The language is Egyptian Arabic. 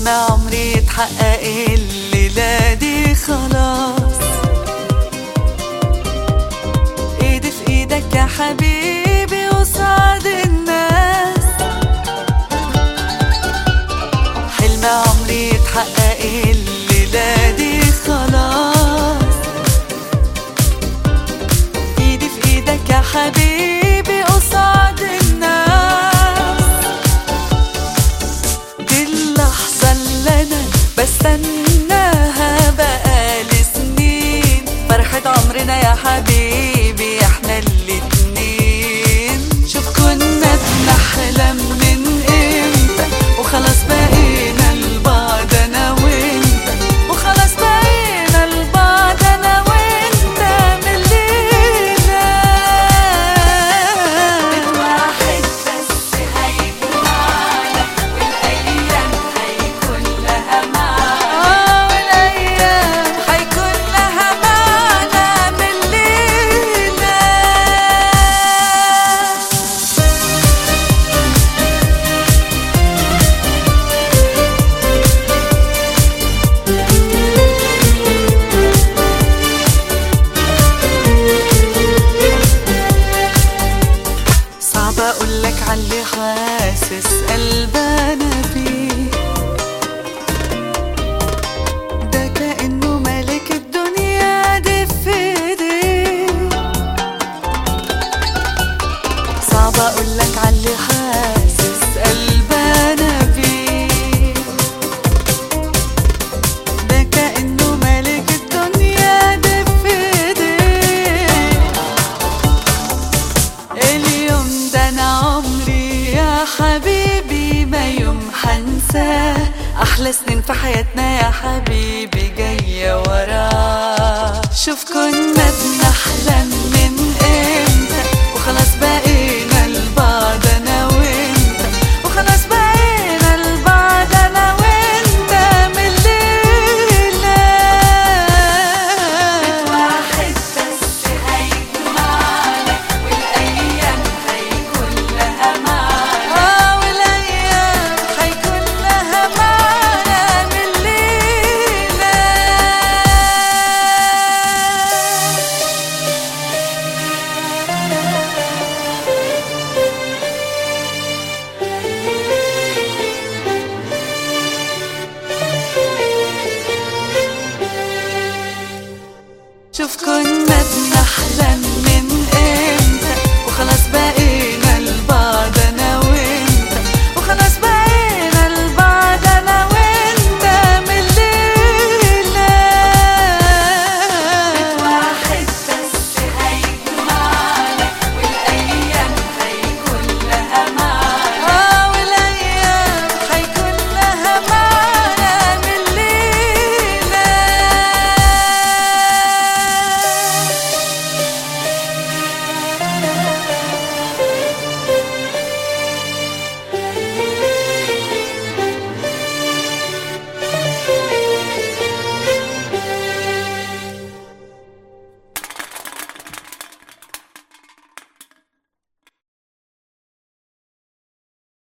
حلم عمري يتحقق الليلة دي خلاص ايدي في ايدك يا حبيبي وسعد الناس حلم عمري يتحقق الليلة دي خلاص ايدي في ايدك يا حبيبي قصاد الناس دي اللحظة اللي انا بستناها بقالي سنين فرحة عمرنا يا حبيبي احنا الاتنين شوف كنا بنحلم من امتى وخلاص بقينا لبعض انا وانت وخلاص بقينا لبعض انا وانت من ليلة واحد بس هيجمعنا والايام هيكون لها معنى والايام هيكون لها معنى من ليلة صعب اقولك عاللي حاسس قلبنا فيه ده كأنه ملك الدنيا دي في ايديه صعب اقولك عاللي حاسس قلبنا فيه ده كأنه ملك الدنيا دي في ايديه اليوم ده انا عمري يا حبيبي ما يوم حنساه احلى سنين في حياتنا يا حبيبي جايه وراه شوف كنا بنحلم من امتى وخلاص بقينا لبعض انا وانت وخلاص بقينا لبعض انا وانت من ليله واحد بس هيجمعنا والايام هيكون لها معنى اه والايام هيكون لها معنى من ليله شوف كنا بنحلم